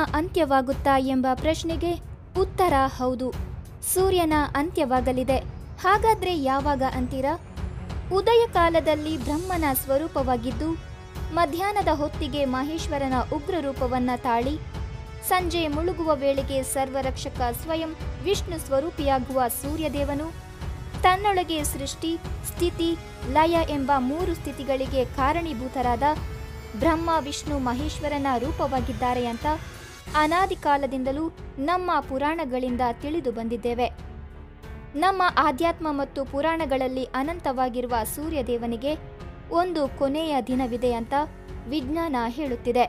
ಅಂತ್ಯವಾಗುತ್ತಾ ಎಂಬ ಪ್ರಶ್ನೆಗೆ ಉತ್ತರ ಹೌದು ಸೂರ್ಯನ ಅಂತ್ಯವಾಗಲಿದೆ ಹಾಗಾದ್ರೆ ಯಾವಾಗ ಅಂತೀರಾ ಉದಯ ಕಾಲದಲ್ಲಿ ಬ್ರಹ್ಮನ ಸ್ವರೂಪವಾಗಿದ್ದು ಮಧ್ಯಾಹ್ನದ ಹೊತ್ತಿಗೆ ಮಹೇಶ್ವರನ ಉಗ್ರ ರೂಪವನ್ನ ತಾಳಿ ಸಂಜೆ ಮುಳುಗುವ ವೇಳೆಗೆ ಸರ್ವರಕ್ಷಕ ಸ್ವಯಂ ವಿಷ್ಣು ಸ್ವರೂಪಿಯಾಗುವ ಸೂರ್ಯದೇವನು ತನ್ನೊಳಗೆ ಸೃಷ್ಟಿ ಸ್ಥಿತಿ ಲಯ ಎಂಬ ಮೂರು ಸ್ಥಿತಿಗಳಿಗೆ ಕಾರಣೀಭೂತರಾದ ಬ್ರಹ್ಮ ವಿಷ್ಣು ಮಹೇಶ್ವರನ ರೂಪವಾಗಿದ್ದಾರೆ ಅಂತ ಅನಾದಿ ಕಾಲದಿಂದಲೂ ನಮ್ಮ ಪುರಾಣಗಳಿಂದ ತಿಳಿದು ಬಂದಿದ್ದೇವೆ ನಮ್ಮ ಆಧ್ಯಾತ್ಮ ಮತ್ತು ಪುರಾಣಗಳಲ್ಲಿ ಅನಂತವಾಗಿರುವ ಸೂರ್ಯದೇವನಿಗೆ ಒಂದು ಕೊನೆಯ ದಿನವಿದೆ ಅಂತ ವಿಜ್ಞಾನ ಹೇಳುತ್ತಿದೆ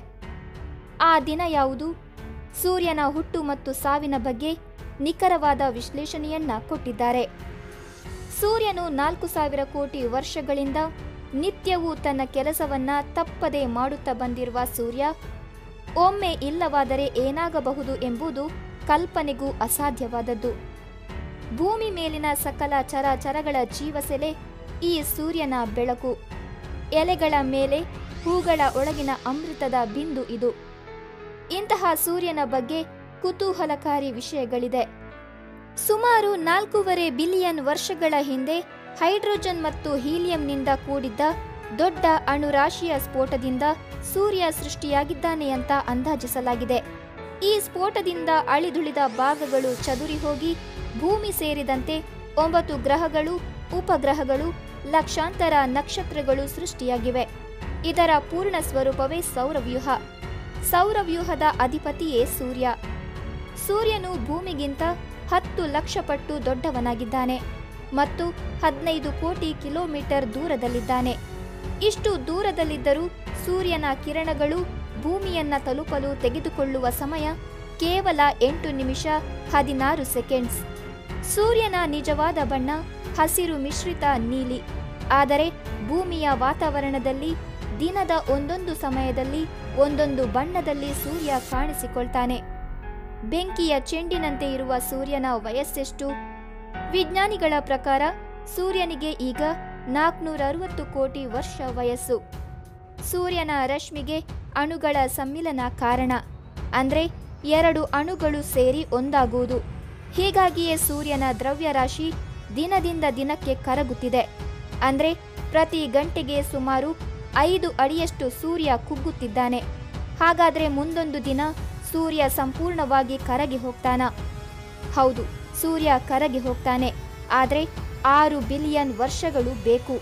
ಆ ದಿನ ಯಾವುದು ಸೂರ್ಯನ ಹುಟ್ಟು ಮತ್ತು ಸಾವಿನ ಬಗ್ಗೆ ನಿಖರವಾದ ವಿಶ್ಲೇಷಣೆಯನ್ನ ಕೊಟ್ಟಿದ್ದಾರೆ ಸೂರ್ಯನು ನಾಲ್ಕು ಸಾವಿರ ಕೋಟಿ ವರ್ಷಗಳಿಂದ ನಿತ್ಯವೂ ತನ್ನ ಕೆಲಸವನ್ನ ತಪ್ಪದೆ ಮಾಡುತ್ತಾ ಬಂದಿರುವ ಸೂರ್ಯ ಒಮ್ಮೆ ಇಲ್ಲವಾದರೆ ಏನಾಗಬಹುದು ಎಂಬುದು ಕಲ್ಪನೆಗೂ ಅಸಾಧ್ಯವಾದದ್ದು ಭೂಮಿ ಮೇಲಿನ ಸಕಲ ಚರಾಚರಗಳ ಜೀವಸೆಲೆ ಈ ಸೂರ್ಯನ ಬೆಳಕು ಎಲೆಗಳ ಮೇಲೆ ಹೂಗಳ ಒಳಗಿನ ಅಮೃತದ ಬಿಂದು ಇದು ಇಂತಹ ಸೂರ್ಯನ ಬಗ್ಗೆ ಕುತೂಹಲಕಾರಿ ವಿಷಯಗಳಿದೆ ಸುಮಾರು ನಾಲ್ಕೂವರೆ ಬಿಲಿಯನ್ ವರ್ಷಗಳ ಹಿಂದೆ ಹೈಡ್ರೋಜನ್ ಮತ್ತು ಹೀಲಿಯಂನಿಂದ ಕೂಡಿದ್ದ ದೊಡ್ಡ ಅಣುರಾಶಿಯ ಸ್ಫೋಟದಿಂದ ಸೂರ್ಯ ಸೃಷ್ಟಿಯಾಗಿದ್ದಾನೆ ಅಂತ ಅಂದಾಜಿಸಲಾಗಿದೆ ಈ ಸ್ಫೋಟದಿಂದ ಅಳಿದುಳಿದ ಭಾಗಗಳು ಚದುರಿ ಹೋಗಿ ಭೂಮಿ ಸೇರಿದಂತೆ ಒಂಬತ್ತು ಗ್ರಹಗಳು ಉಪಗ್ರಹಗಳು ಲಕ್ಷಾಂತರ ನಕ್ಷತ್ರಗಳು ಸೃಷ್ಟಿಯಾಗಿವೆ ಇದರ ಪೂರ್ಣ ಸ್ವರೂಪವೇ ಸೌರವ್ಯೂಹ ಸೌರವ್ಯೂಹದ ಅಧಿಪತಿಯೇ ಸೂರ್ಯ ಸೂರ್ಯನು ಭೂಮಿಗಿಂತ ಹತ್ತು ಲಕ್ಷ ಪಟ್ಟು ದೊಡ್ಡವನಾಗಿದ್ದಾನೆ ಮತ್ತು ಹದಿನೈದು ಕೋಟಿ ಕಿಲೋಮೀಟರ್ ದೂರದಲ್ಲಿದ್ದಾನೆ ಇಷ್ಟು ದೂರದಲ್ಲಿದ್ದರೂ ಸೂರ್ಯನ ಕಿರಣಗಳು ಭೂಮಿಯನ್ನ ತಲುಪಲು ತೆಗೆದುಕೊಳ್ಳುವ ಸಮಯ ಕೇವಲ ಎಂಟು ನಿಮಿಷ ಹದಿನಾರು ಸೆಕೆಂಡ್ಸ್ ಸೂರ್ಯನ ನಿಜವಾದ ಬಣ್ಣ ಹಸಿರು ಮಿಶ್ರಿತ ನೀಲಿ ಆದರೆ ಭೂಮಿಯ ವಾತಾವರಣದಲ್ಲಿ ದಿನದ ಒಂದೊಂದು ಸಮಯದಲ್ಲಿ ಒಂದೊಂದು ಬಣ್ಣದಲ್ಲಿ ಸೂರ್ಯ ಕಾಣಿಸಿಕೊಳ್ತಾನೆ ಬೆಂಕಿಯ ಚೆಂಡಿನಂತೆ ಇರುವ ಸೂರ್ಯನ ವಯಸ್ಸೆಷ್ಟು ವಿಜ್ಞಾನಿಗಳ ಪ್ರಕಾರ ಸೂರ್ಯನಿಗೆ ಈಗ ನಾಲ್ಕುನೂರ ಅರವತ್ತು ಕೋಟಿ ವರ್ಷ ವಯಸ್ಸು ಸೂರ್ಯನ ರಶ್ಮಿಗೆ ಅಣುಗಳ ಸಮ್ಮಿಲನ ಕಾರಣ ಅಂದ್ರೆ ಎರಡು ಅಣುಗಳು ಸೇರಿ ಒಂದಾಗುವುದು ಹೀಗಾಗಿಯೇ ಸೂರ್ಯನ ದ್ರವ್ಯರಾಶಿ ದಿನದಿಂದ ದಿನಕ್ಕೆ ಕರಗುತ್ತಿದೆ ಅಂದ್ರೆ ಪ್ರತಿ ಗಂಟೆಗೆ ಸುಮಾರು ಐದು ಅಡಿಯಷ್ಟು ಸೂರ್ಯ ಕುಗ್ಗುತ್ತಿದ್ದಾನೆ ಹಾಗಾದ್ರೆ ಮುಂದೊಂದು ದಿನ ಸೂರ್ಯ ಸಂಪೂರ್ಣವಾಗಿ ಕರಗಿ ಹೋಗ್ತಾನ ಹೌದು ಸೂರ್ಯ ಕರಗಿ ಹೋಗ್ತಾನೆ ಆದರೆ ಆರು ಬಿಲಿಯನ್ ವರ್ಷಗಳು ಬೇಕು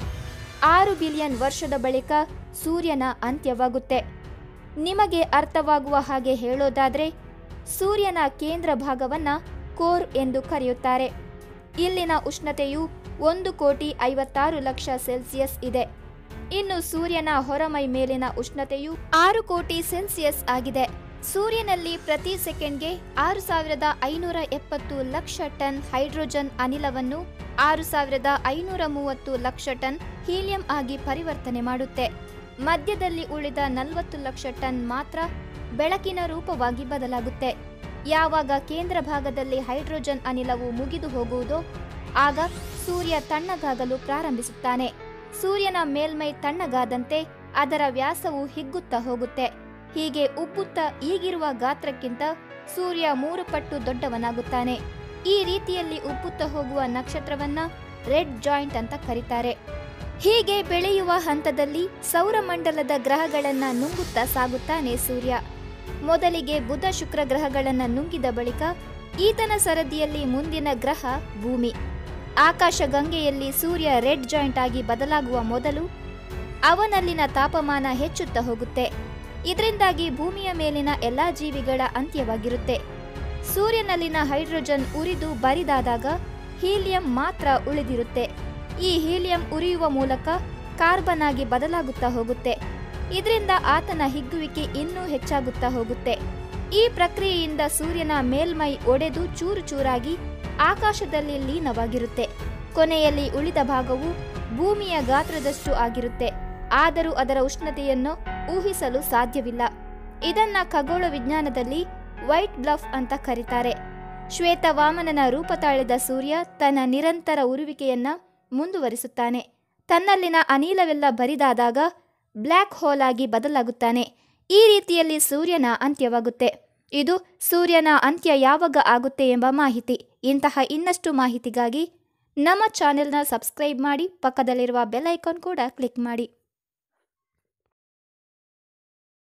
ಆರು ಬಿಲಿಯನ್ ವರ್ಷದ ಬಳಿಕ ಸೂರ್ಯನ ಅಂತ್ಯವಾಗುತ್ತೆ ನಿಮಗೆ ಅರ್ಥವಾಗುವ ಹಾಗೆ ಹೇಳೋದಾದ್ರೆ ಸೂರ್ಯನ ಕೇಂದ್ರ ಭಾಗವನ್ನ ಕೋರ್ ಎಂದು ಕರೆಯುತ್ತಾರೆ ಇಲ್ಲಿನ ಉಷ್ಣತೆಯು ಒಂದು ಕೋಟಿ ಐವತ್ತಾರು ಲಕ್ಷ ಸೆಲ್ಸಿಯಸ್ ಇದೆ ಇನ್ನು ಸೂರ್ಯನ ಹೊರಮೈ ಮೇಲಿನ ಉಷ್ಣತೆಯು ಆರು ಕೋಟಿ ಸೆಲ್ಸಿಯಸ್ ಆಗಿದೆ ಸೂರ್ಯನಲ್ಲಿ ಪ್ರತಿ ಸೆಕೆಂಡ್ಗೆ ಆರು ಸಾವಿರದ ಐನೂರ ಎಪ್ಪತ್ತು ಲಕ್ಷ ಟನ್ ಹೈಡ್ರೋಜನ್ ಅನಿಲವನ್ನು ಆರು ಸಾವಿರದ ಐನೂರ ಮೂವತ್ತು ಲಕ್ಷ ಟನ್ ಹೀಲಿಯಂ ಆಗಿ ಪರಿವರ್ತನೆ ಮಾಡುತ್ತೆ ಮಧ್ಯದಲ್ಲಿ ಉಳಿದ ನಲವತ್ತು ಲಕ್ಷ ಟನ್ ಮಾತ್ರ ಬೆಳಕಿನ ರೂಪವಾಗಿ ಬದಲಾಗುತ್ತೆ ಯಾವಾಗ ಕೇಂದ್ರ ಭಾಗದಲ್ಲಿ ಹೈಡ್ರೋಜನ್ ಅನಿಲವು ಮುಗಿದು ಹೋಗುವುದೋ ಆಗ ಸೂರ್ಯ ತಣ್ಣಗಾಗಲು ಪ್ರಾರಂಭಿಸುತ್ತಾನೆ ಸೂರ್ಯನ ಮೇಲ್ಮೈ ತಣ್ಣಗಾದಂತೆ ಅದರ ವ್ಯಾಸವು ಹಿಗ್ಗುತ್ತಾ ಹೋಗುತ್ತೆ ಹೀಗೆ ಉಬ್ಬುತ್ತಾ ಈಗಿರುವ ಗಾತ್ರಕ್ಕಿಂತ ಸೂರ್ಯ ಮೂರು ಪಟ್ಟು ದೊಡ್ಡವನಾಗುತ್ತಾನೆ ಈ ರೀತಿಯಲ್ಲಿ ಉಬ್ಬುತ್ತಾ ಹೋಗುವ ನಕ್ಷತ್ರವನ್ನ ರೆಡ್ ಜಾಯಿಂಟ್ ಅಂತ ಕರೀತಾರೆ ಹೀಗೆ ಬೆಳೆಯುವ ಹಂತದಲ್ಲಿ ಸೌರಮಂಡಲದ ಗ್ರಹಗಳನ್ನ ನುಂಗುತ್ತಾ ಸಾಗುತ್ತಾನೆ ಸೂರ್ಯ ಮೊದಲಿಗೆ ಬುಧ ಶುಕ್ರ ಗ್ರಹಗಳನ್ನ ನುಂಗಿದ ಬಳಿಕ ಈತನ ಸರದಿಯಲ್ಲಿ ಮುಂದಿನ ಗ್ರಹ ಭೂಮಿ ಆಕಾಶ ಗಂಗೆಯಲ್ಲಿ ಸೂರ್ಯ ರೆಡ್ ಜಾಯಿಂಟ್ ಆಗಿ ಬದಲಾಗುವ ಮೊದಲು ಅವನಲ್ಲಿನ ತಾಪಮಾನ ಹೆಚ್ಚುತ್ತಾ ಹೋಗುತ್ತೆ ಇದರಿಂದಾಗಿ ಭೂಮಿಯ ಮೇಲಿನ ಎಲ್ಲಾ ಜೀವಿಗಳ ಅಂತ್ಯವಾಗಿರುತ್ತೆ ಸೂರ್ಯನಲ್ಲಿನ ಹೈಡ್ರೋಜನ್ ಉರಿದು ಬರಿದಾದಾಗ ಹೀಲಿಯಂ ಮಾತ್ರ ಉಳಿದಿರುತ್ತೆ ಈ ಹೀಲಿಯಂ ಉರಿಯುವ ಮೂಲಕ ಕಾರ್ಬನ್ ಆಗಿ ಬದಲಾಗುತ್ತಾ ಹೋಗುತ್ತೆ ಇದರಿಂದ ಆತನ ಹಿಗ್ಗುವಿಕೆ ಇನ್ನೂ ಹೆಚ್ಚಾಗುತ್ತಾ ಹೋಗುತ್ತೆ ಈ ಪ್ರಕ್ರಿಯೆಯಿಂದ ಸೂರ್ಯನ ಮೇಲ್ಮೈ ಒಡೆದು ಚೂರು ಚೂರಾಗಿ ಆಕಾಶದಲ್ಲಿ ಲೀನವಾಗಿರುತ್ತೆ ಕೊನೆಯಲ್ಲಿ ಉಳಿದ ಭಾಗವು ಭೂಮಿಯ ಗಾತ್ರದಷ್ಟು ಆಗಿರುತ್ತೆ ಆದರೂ ಅದರ ಉಷ್ಣತೆಯನ್ನು ಊಹಿಸಲು ಸಾಧ್ಯವಿಲ್ಲ ಇದನ್ನ ಖಗೋಳ ವಿಜ್ಞಾನದಲ್ಲಿ ವೈಟ್ ಬ್ಲಫ್ ಅಂತ ಕರೀತಾರೆ ಶ್ವೇತವಾಮನನ ರೂಪ ತಾಳಿದ ಸೂರ್ಯ ತನ್ನ ನಿರಂತರ ಉರುವಿಕೆಯನ್ನ ಮುಂದುವರಿಸುತ್ತಾನೆ ತನ್ನಲ್ಲಿನ ಅನಿಲವೆಲ್ಲ ಬರಿದಾದಾಗ ಬ್ಲ್ಯಾಕ್ ಹೋಲ್ ಆಗಿ ಬದಲಾಗುತ್ತಾನೆ ಈ ರೀತಿಯಲ್ಲಿ ಸೂರ್ಯನ ಅಂತ್ಯವಾಗುತ್ತೆ ಇದು ಸೂರ್ಯನ ಅಂತ್ಯ ಯಾವಾಗ ಆಗುತ್ತೆ ಎಂಬ ಮಾಹಿತಿ ಇಂತಹ ಇನ್ನಷ್ಟು ಮಾಹಿತಿಗಾಗಿ ನಮ್ಮ ಚಾನೆಲ್ನ ಸಬ್ಸ್ಕ್ರೈಬ್ ಮಾಡಿ ಪಕ್ಕದಲ್ಲಿರುವ ಬೆಲ್ ಐಕಾನ್ ಕೂಡ ಕ್ಲಿಕ್ ಮಾಡಿ